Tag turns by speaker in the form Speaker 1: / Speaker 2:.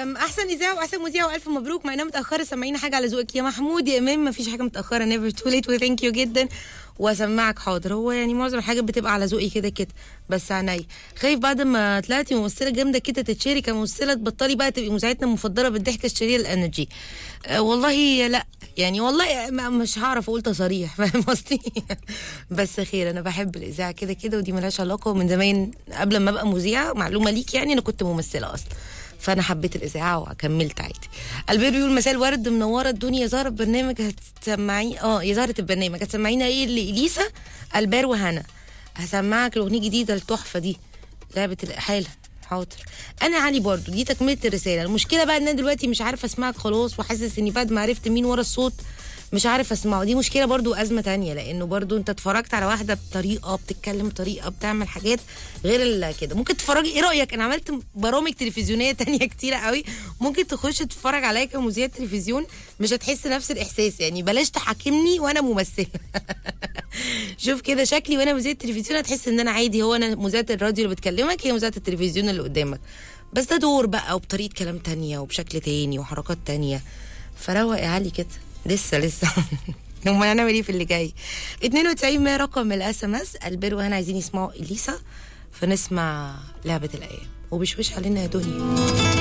Speaker 1: أم، احسن اذاعه واحسن مذيع والف مبروك مع انها متاخره سمعينا حاجه على ذوقك يا محمود يا امام ما فيش حاجه متاخره نيفر تو ليت وثانك يو جدا واسمعك حاضر هو يعني معظم الحاجات بتبقى على ذوقي كده كده بس عينيا خايف بعد ما طلعتي ممثله جامده كده تتشهري كممثله تبطلي بقى تبقي مذيعتنا المفضله بالضحكه الشريره الانرجي أه والله لا يعني والله ما- مش هعرف اقول تصاريح فاهم قصدي بس خير انا بحب الاذاعه كده كده ودي ملهاش علاقه ومن زمان قبل ما ابقى مذيعه معلومه ليك يعني انا كنت ممثله اصلا فانا حبيت الاذاعه وكملت عادي البير بيقول مساء الورد منوره الدنيا زهره برنامج هتسمعي اه يا زهره البرنامج هتسمعينا ايه لاليسا البير وهنا هسمعك الاغنيه الجديده التحفه دي لعبه الحاله حاضر انا علي برضو دي تكمله الرساله المشكله بقى ان انا دلوقتي مش عارف اسمعك خلاص وحاسس اني بعد ما عرفت مين ورا الصوت مش عارف اسمعه دي مشكله برضو ازمه تانية لانه برضو انت اتفرجت على واحده بطريقه بتتكلم بطريقه بتعمل حاجات غير ال- كده ممكن تتفرجي ايه رايك انا عملت برامج تلفزيونيه تانية كتيره قوي ممكن تخش تتفرج عليا كمذيع تلفزيون مش هتحس نفس الاحساس يعني بلاش تحاكمني وانا ممثله شوف كده شكلي وانا مذيعه التلفزيون هتحس ان انا عادي هو انا مذيعه الراديو اللي بتكلمك هي مذيعه التلفزيون اللي قدامك بس ده دور بقى وبطريقه كلام تانية وبشكل تاني وحركات تانية فروق يا علي كده لسه لسه امال هنعمل ايه في اللي جاي 92 ما رقم الاس ام اس البير وهنا عايزين يسمعوا اليسا فنسمع لعبه الايام وبشوش علينا يا دنيا